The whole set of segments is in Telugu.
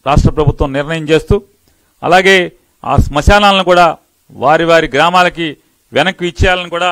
రాష్ట్ర ప్రభుత్వం నిర్ణయం చేస్తూ అలాగే ఆ శ్మశానాలను కూడా వారి వారి గ్రామాలకి వెనక్కి ఇచ్చేయాలని కూడా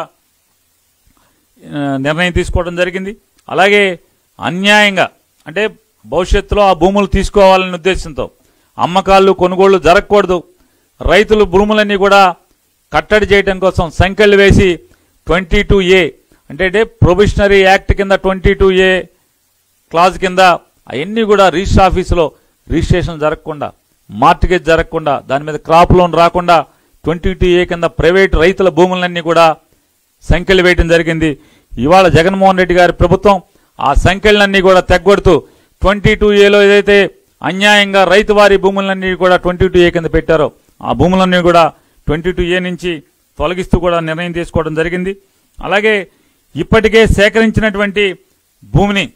ఆ, నిర్ణయం తీసుకోవడం జరిగింది అలాగే అన్యాయంగా అంటే భవిష్యత్తులో ఆ భూములు తీసుకోవాలనే ఉద్దేశంతో అమ్మకాలు కొనుగోళ్లు జరగకూడదు రైతులు భూములన్నీ కూడా కట్టడి చేయడం కోసం సంఖ్యలు వేసి ట్వంటీ టూ ఏ అంటే ప్రొబిషనరీ యాక్ట్ కింద ట్వంటీ టూ ఏ క్లాజ్ కింద అవన్నీ కూడా రిజిస్టర్ ఆఫీసులో రిజిస్ట్రేషన్ జరగకుండా మార్టిగేజ్ జరగకుండా దాని మీద క్రాప్ లోన్ రాకుండా ట్వంటీ టూ ఏ కింద ప్రైవేట్ రైతుల భూములన్నీ కూడా సంఖ్యలు వేయడం జరిగింది ఇవాళ జగన్మోహన్ రెడ్డి గారి ప్రభుత్వం ఆ సంఖ్యలన్నీ కూడా తెగ్గొడుతూ ట్వంటీ టూ ఏలో ఏదైతే అన్యాయంగా రైతు వారి భూములన్నీ కూడా ట్వంటీ టూ ఏ కింద పెట్టారో ఆ భూములన్నీ కూడా ట్వంటీ టూ ఏ నుంచి తొలగిస్తూ కూడా నిర్ణయం తీసుకోవడం జరిగింది అలాగే ఇప్పటికే సేకరించినటువంటి భూమిని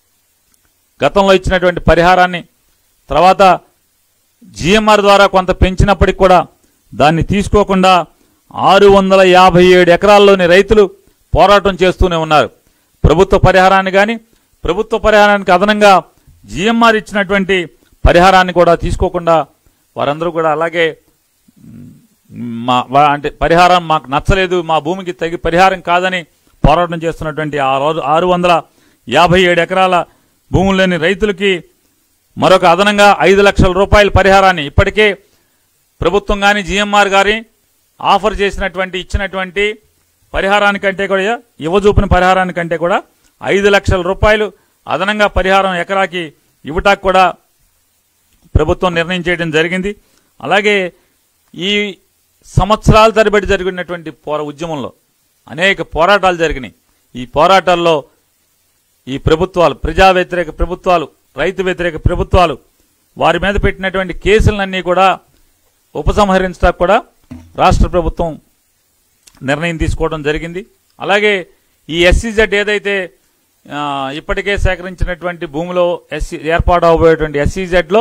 గతంలో ఇచ్చినటువంటి పరిహారాన్ని తర్వాత జిఎంఆర్ ద్వారా కొంత పెంచినప్పటికి కూడా దాన్ని తీసుకోకుండా ఆరు వందల యాభై ఏడు ఎకరాల్లోని రైతులు పోరాటం చేస్తూనే ఉన్నారు ప్రభుత్వ పరిహారాన్ని కానీ ప్రభుత్వ పరిహారానికి అదనంగా జిఎంఆర్ ఇచ్చినటువంటి పరిహారాన్ని కూడా తీసుకోకుండా వారందరూ కూడా అలాగే మ్, మా వా- అంటే పరిహారం మాకు నచ్చలేదు మా భూమికి తగి పరిహారం కాదని పోరాటం చేస్తున్నటువంటి ఆ రోజు ఆరు వందల యాభై ఏడు ఎకరాల భూముల్లోని రైతులకి మరొక అదనంగా ఐదు లక్షల రూపాయల పరిహారాన్ని ఇప్పటికే ప్రభుత్వం కానీ జిఎంఆర్ గారి ఆఫర్ చేసినటువంటి ఇచ్చినటువంటి పరిహారానికంటే కూడా ఇవ్వజూపిన పరిహారానికంటే కూడా ఐదు లక్షల రూపాయలు అదనంగా పరిహారం ఎకరాకి ఇవ్వటానికి కూడా ప్రభుత్వం నిర్ణయం చేయడం జరిగింది అలాగే ఈ సంవత్సరాల తరబడి జరిగినటువంటి పోర ఉద్యమంలో అనేక పోరాటాలు జరిగినాయి ఈ పోరాటాల్లో ఈ ప్రభుత్వాలు ప్రజా వ్యతిరేక ప్రభుత్వాలు రైతు వ్యతిరేక ప్రభుత్వాలు వారి మీద పెట్టినటువంటి కేసులన్నీ కూడా ఉపసంహరించడానికి కూడా రాష్ట్ర ప్రభుత్వం నిర్ణయం తీసుకోవడం జరిగింది అలాగే ఈ ఎస్సీజెడ్ ఏదైతే ఆ, ఇప్పటికే సేకరించినటువంటి భూమిలో ఎస్సీ ఏర్పాటు అవబోయేటువంటి ఎస్సీజెడ్లో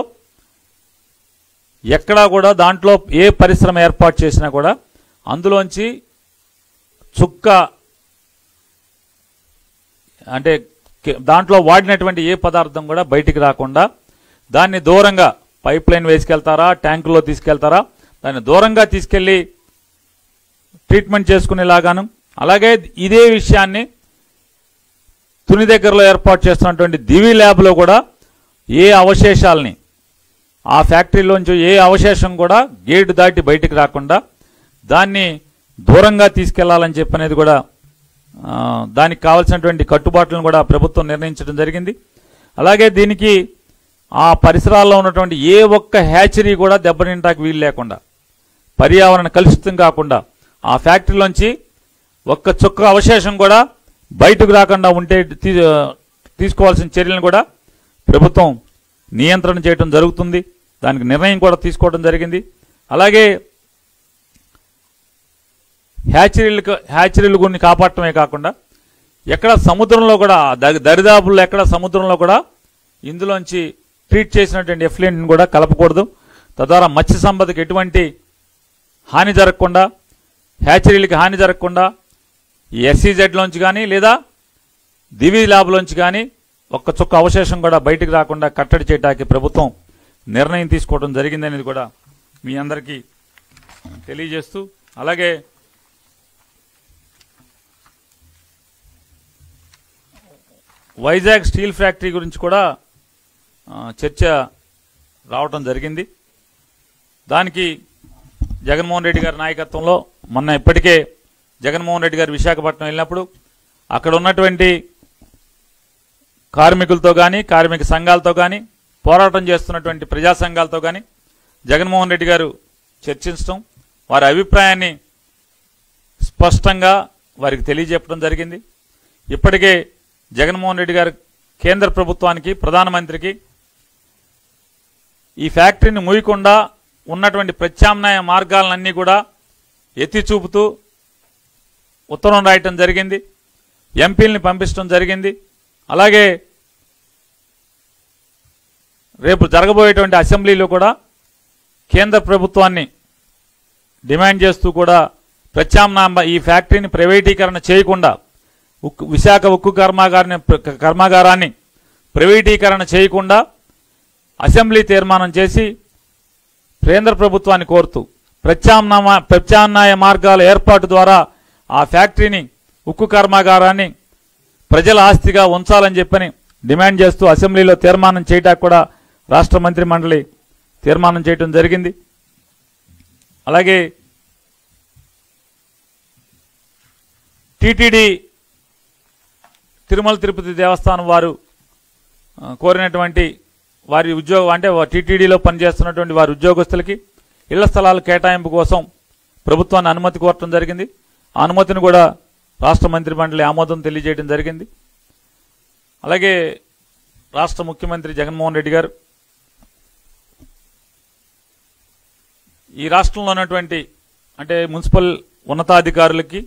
ఎక్కడా కూడా దాంట్లో ఏ పరిశ్రమ ఏర్పాటు చేసినా కూడా అందులోంచి చుక్క అంటే కే- దాంట్లో వాడినటువంటి ఏ పదార్థం కూడా బయటికి రాకుండా దాన్ని దూరంగా పైప్ లైన్ వేసుకెళ్తారా ట్యాంకులో తీసుకెళ్తారా దాన్ని దూరంగా తీసుకెళ్లి ట్రీట్మెంట్ చేసుకునేలాగాను అలాగే ఇదే విషయాన్ని తుని దగ్గరలో ఏర్పాటు చేస్తున్నటువంటి దివి ల్యాబ్లో కూడా ఏ అవశేషాలని ఆ ఫ్యాక్టరీలోంచి ఏ అవశేషం కూడా గేటు దాటి బయటికి రాకుండా దాన్ని దూరంగా తీసుకెళ్లాలని చెప్పనేది కూడా ఆ, దానికి కావాల్సినటువంటి కట్టుబాట్లను కూడా ప్రభుత్వం నిర్ణయించడం జరిగింది అలాగే దీనికి ఆ పరిసరాల్లో ఉన్నటువంటి ఏ ఒక్క హ్యాచరీ కూడా దెబ్బతింటానికి వీలు లేకుండా పర్యావరణ కలుషితం కాకుండా ఆ ఫ్యాక్టరీలోంచి ఒక్క చుక్క అవశేషం కూడా బయటకు రాకుండా ఉంటే తీ- తీసుకోవాల్సిన చర్యలను కూడా ప్రభుత్వం నియంత్రణ చేయడం జరుగుతుంది దానికి నిర్ణయం కూడా తీసుకోవడం జరిగింది అలాగే హ్యాచరీలకు హ్యాచరీలు కొన్ని కాపాడటమే కాకుండా ఎక్కడ సముద్రంలో కూడా ద- దరిదాపుల్లో ఎక్కడ సముద్రంలో కూడా ఇందులోంచి ట్రీట్ చేసినటువంటి ఎఫ్లెంట్ని కూడా కలపకూడదు తద్వారా మత్స్య సంపదకి ఎటువంటి హాని జరగకుండా హ్యాచరీలకి హాని జరగకుండా ఈ ఎస్సీజెడ్లోంచి కానీ లేదా దివి ల్యాబ్లోంచి కానీ ఒక్క చుక్క అవశేషం కూడా బయటికి రాకుండా కట్టడి చేయడానికి ప్రభుత్వం నిర్ణయం తీసుకోవడం జరిగిందనేది కూడా మీ అందరికీ తెలియజేస్తూ అలాగే వైజాగ్ స్టీల్ ఫ్యాక్టరీ గురించి కూడా ఆ, చర్చ రావటం జరిగింది దానికి జగన్మోహన్ రెడ్డి గారి నాయకత్వంలో మొన్న ఇప్పటికే జగన్మోహన్ రెడ్డి గారు విశాఖపట్నం వెళ్ళినప్పుడు అక్కడ ఉన్నటువంటి కార్మికులతో కానీ కార్మిక సంఘాలతో కానీ పోరాటం చేస్తున్నటువంటి ప్రజా సంఘాలతో కానీ జగన్మోహన్ రెడ్డి గారు చర్చించడం వారి అభిప్రాయాన్ని స్పష్టంగా వారికి తెలియజెప్పడం జరిగింది ఇప్పటికే జగన్మోహన్ రెడ్డి గారు కేంద్ర ప్రభుత్వానికి ప్రధానమంత్రికి ఈ ఫ్యాక్టరీని మూయకుండా ఉన్నటువంటి ప్రత్యామ్నాయ మార్గాలన్నీ కూడా ఎత్తి చూపుతూ ఉత్తరం రాయటం జరిగింది ఎంపీల్ని పంపించడం జరిగింది అలాగే రేపు జరగబోయేటువంటి అసెంబ్లీలో కూడా కేంద్ర ప్రభుత్వాన్ని డిమాండ్ చేస్తూ కూడా ప్రత్యామ్నాయ ఈ ఫ్యాక్టరీని ప్రైవేటీకరణ చేయకుండా ఉక్కు విశాఖ ఉక్కు కర్మాగారాన్ని కర్మాగారాన్ని ప్రైవేటీకరణ చేయకుండా అసెంబ్లీ తీర్మానం చేసి కేంద్ర ప్రభుత్వాన్ని కోరుతూ ప్రత్యామ్నాయ ప్రత్యామ్నాయ మార్గాల ఏర్పాటు ద్వారా ఆ ఫ్యాక్టరీని ఉక్కు కర్మాగారాన్ని ప్రజల ఆస్తిగా ఉంచాలని చెప్పని డిమాండ్ చేస్తూ అసెంబ్లీలో తీర్మానం చేయటానికి కూడా రాష్ట్ర మంత్రి మండలి తీర్మానం చేయడం జరిగింది అలాగే టిటిడి తిరుమల తిరుపతి దేవస్థానం వారు ఆ, కోరినటువంటి వారి ఉద్యోగం అంటే టీటీడీలో పనిచేస్తున్నటువంటి వారి ఉద్యోగస్తులకి ఇళ్ల స్థలాల కేటాయింపు కోసం ప్రభుత్వాన్ని అనుమతి కోరటం జరిగింది ఆ అనుమతిని కూడా రాష్ట్ర మంత్రి మండలి ఆమోదం తెలియజేయడం జరిగింది అలాగే రాష్ట్ర ముఖ్యమంత్రి జగన్మోహన్ రెడ్డి గారు ఈ రాష్ట్రంలో ఉన్నటువంటి అంటే మున్సిపల్ ఉన్నతాధికారులకి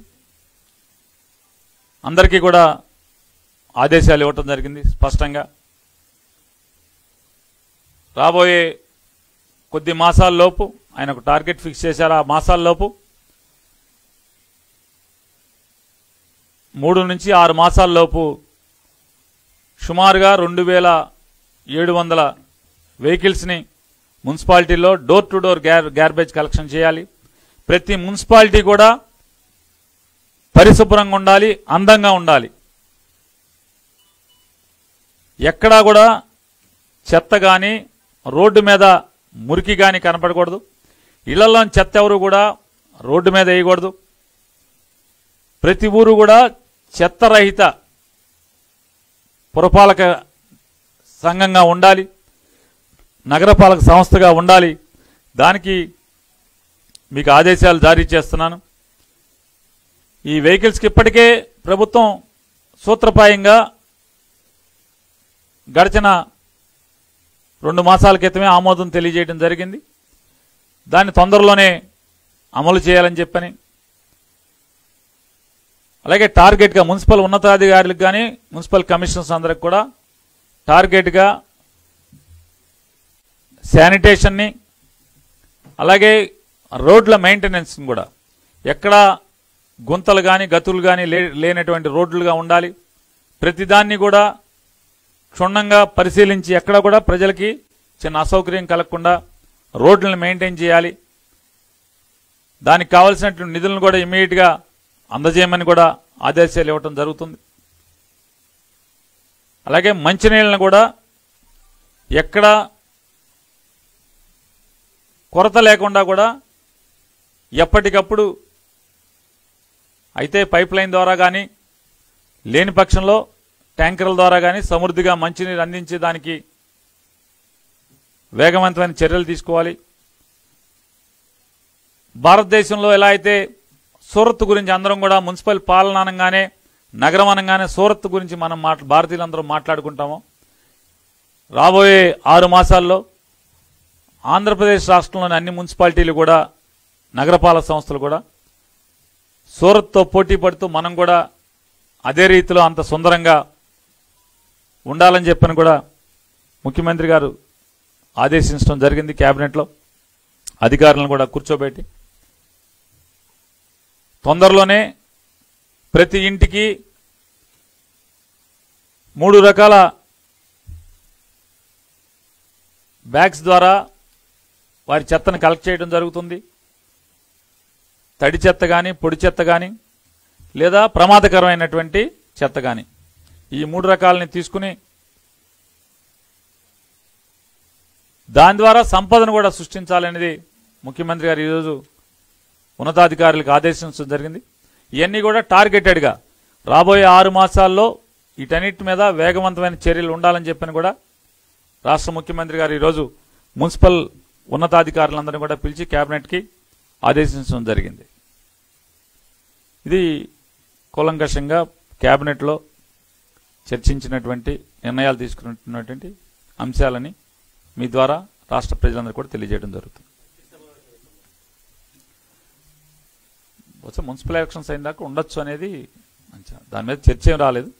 అందరికీ కూడా ఆదేశాలు ఇవ్వటం జరిగింది స్పష్టంగా రాబోయే కొద్ది మాసాల్లోపు ఆయన ఒక టార్గెట్ ఫిక్స్ చేశారు ఆ మాసాల్లోపు మూడు నుంచి ఆరు మాసాల్లోపు సుమారుగా రెండు వేల ఏడు వందల వెహికల్స్ని మున్సిపాలిటీలో డోర్ టు డోర్ గ్యార్ గ్యార్బేజ్ కలెక్షన్ చేయాలి ప్రతి మున్సిపాలిటీ కూడా పరిశుభ్రంగా ఉండాలి అందంగా ఉండాలి ఎక్కడా కూడా చెత్త కానీ రోడ్డు మీద మురికి కానీ కనపడకూడదు ఇళ్లలో చెత్త ఎవరు కూడా రోడ్డు మీద వేయకూడదు ప్రతి ఊరు కూడా చెత్త రహిత పురపాలక సంఘంగా ఉండాలి నగరపాలక సంస్థగా ఉండాలి దానికి మీకు ఆదేశాలు జారీ చేస్తున్నాను ఈ వెహికల్స్కి ఇప్పటికే ప్రభుత్వం సూత్రప్రాయంగా గడిచిన రెండు మాసాల క్రితమే ఆమోదం తెలియజేయడం జరిగింది దాన్ని తొందరలోనే అమలు చేయాలని చెప్పని అలాగే టార్గెట్గా మున్సిపల్ ఉన్నతాధికారులకు కానీ మున్సిపల్ కమిషనర్స్ అందరికి కూడా టార్గెట్గా శానిటేషన్ని అలాగే రోడ్ల మెయింటెనెన్స్ కూడా ఎక్కడ గుంతలు కానీ గతులు కానీ లేనటువంటి రోడ్లుగా ఉండాలి ప్రతిదాన్ని కూడా క్షుణ్ణంగా పరిశీలించి ఎక్కడ కూడా ప్రజలకి చిన్న అసౌకర్యం కలగకుండా రోడ్లను మెయింటైన్ చేయాలి దానికి కావలసినటువంటి నిధులను కూడా ఇమీడియట్గా అందజేయమని కూడా ఆదేశాలు ఇవ్వటం జరుగుతుంది అలాగే మంచినీళ్ళను కూడా ఎక్కడ కొరత లేకుండా కూడా ఎప్పటికప్పుడు అయితే పైప్ లైన్ ద్వారా కానీ లేని పక్షంలో ట్యాంకర్ల ద్వారా కానీ సమృద్ధిగా మంచినీరు అందించే దానికి వేగవంతమైన చర్యలు తీసుకోవాలి భారతదేశంలో ఎలా అయితే సూరత్ గురించి అందరం కూడా మున్సిపల్ పాలన అనగానే నగరం అనగానే సూరత్ గురించి మనం మాట్లా భారతీయులందరూ మాట్లాడుకుంటాము రాబోయే ఆరు మాసాల్లో ఆంధ్రప్రదేశ్ రాష్ట్రంలోని అన్ని మున్సిపాలిటీలు కూడా నగరపాలక సంస్థలు కూడా సూరత్తో పోటీ పడుతూ మనం కూడా అదే రీతిలో అంత సుందరంగా ఉండాలని చెప్పని కూడా ముఖ్యమంత్రి గారు ఆదేశించడం జరిగింది కేబినెట్లో అధికారులను కూడా కూర్చోబెట్టి తొందరలోనే ప్రతి ఇంటికి మూడు రకాల బ్యాగ్స్ ద్వారా వారి చెత్తను కలెక్ట్ చేయడం జరుగుతుంది తడి చెత్త కానీ పొడి చెత్త కానీ లేదా ప్రమాదకరమైనటువంటి చెత్త కానీ ఈ మూడు రకాలని తీసుకుని దాని ద్వారా సంపదను కూడా సృష్టించాలనేది ముఖ్యమంత్రి గారు ఈరోజు ఉన్నతాధికారులకు ఆదేశించడం జరిగింది ఇవన్నీ కూడా టార్గెటెడ్గా రాబోయే ఆరు మాసాల్లో వీటన్నిటి మీద వేగవంతమైన చర్యలు ఉండాలని చెప్పని కూడా రాష్ట్ర ముఖ్యమంత్రి గారు ఈరోజు మున్సిపల్ ఉన్నతాధికారులందరినీ కూడా పిలిచి కేబినెట్కి ఆదేశించడం జరిగింది ఇది కూలంకషంగా కేబినెట్లో చర్చించినటువంటి నిర్ణయాలు తీసుకున్నటువంటి అంశాలని మీ ద్వారా రాష్ట్ర ప్రజలందరూ కూడా తెలియజేయడం జరుగుతుంది బహుశా మున్సిపల్ ఎలక్షన్స్ అయిన దాకా ఉండొచ్చు అనేది మంచిగా దాని మీద చర్చ ఏం రాలేదు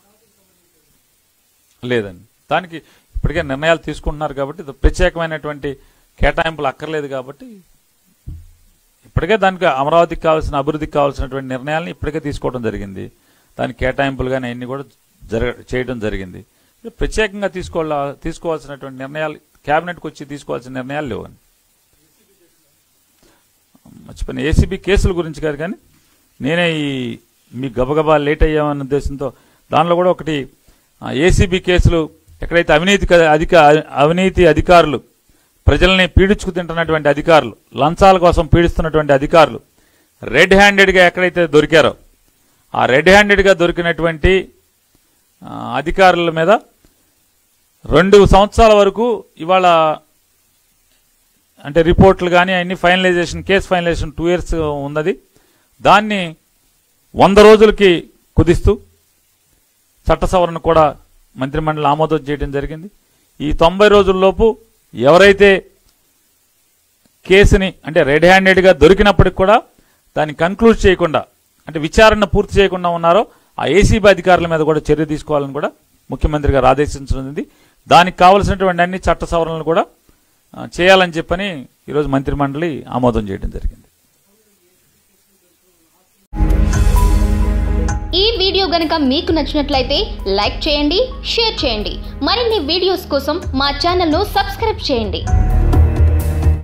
లేదండి దానికి ఇప్పటికే నిర్ణయాలు తీసుకుంటున్నారు కాబట్టి ఇది ప్రత్యేకమైనటువంటి కేటాయింపులు అక్కర్లేదు కాబట్టి ఇప్పటికే దానికి అమరావతికి కావాల్సిన అభివృద్ధికి కావాల్సినటువంటి నిర్ణయాలను ఇప్పటికే తీసుకోవడం జరిగింది దానికి కేటాయింపులు కానీ అన్ని కూడా జరగ చేయడం జరిగింది ప్రత్యేకంగా తీసుకోవాల తీసుకోవాల్సినటువంటి నిర్ణయాలు క్యాబినెట్కి వచ్చి తీసుకోవాల్సిన నిర్ణయాలు లేవని మర్చిపోయిన ఏసీబీ కేసుల గురించి కాదు కానీ నేనే ఈ మీ గబగబా లేట్ అయ్యామన్న ఉద్దేశంతో దానిలో కూడా ఒకటి ఏసీబీ కేసులు ఎక్కడైతే అవినీతి క- అధిక అవినీతి అధికారులు ప్రజల్ని పీడించుకు తింటున్నటువంటి అధికారులు లంచాల కోసం పీడిస్తున్నటువంటి అధికారులు రెడ్ హ్యాండెడ్గా ఎక్కడైతే దొరికారో ఆ రెడ్ హ్యాండెడ్గా దొరికినటువంటి ఆ, అధికారుల మీద రెండు సంవత్సరాల వరకు ఇవాళ అంటే రిపోర్ట్లు కానీ అన్ని finalization case finalization two years ఉన్నది దాన్ని వంద రోజులకి కుదిస్తూ చట్ట సవరణ కూడా మంత్రిమండలి ఆమోదం చేయడం జరిగింది ఈ తొంభై రోజుల్లోపు ఎవరైతే కేసుని అంటే రెడ్ హ్యాండెడ్గా దొరికినప్పటికి కూడా దాన్ని కన్క్లూడ్ చేయకుండా అంటే విచారణ పూర్తి చేయకుండా ఉన్నారో ఆ ఏసీబీ అధికారుల మీద కూడా చర్య తీసుకోవాలని కూడా ముఖ్యమంత్రి గారు ఆదేశించనుంది దానికి కావలసినటువంటి అన్ని చట్ట సవరణలు కూడా ఆ, చేయాలని చెప్పని ఈరోజు మంత్రిమండలి ఆమోదం చేయడం జరిగింది ఈ వీడియో గనుక మీకు నచ్చినట్లయితే లైక్ చేయండి షేర్ చేయండి మరిన్ని వీడియోస్ కోసం మా ఛానల్ను సబ్స్క్రైబ్ చేయండి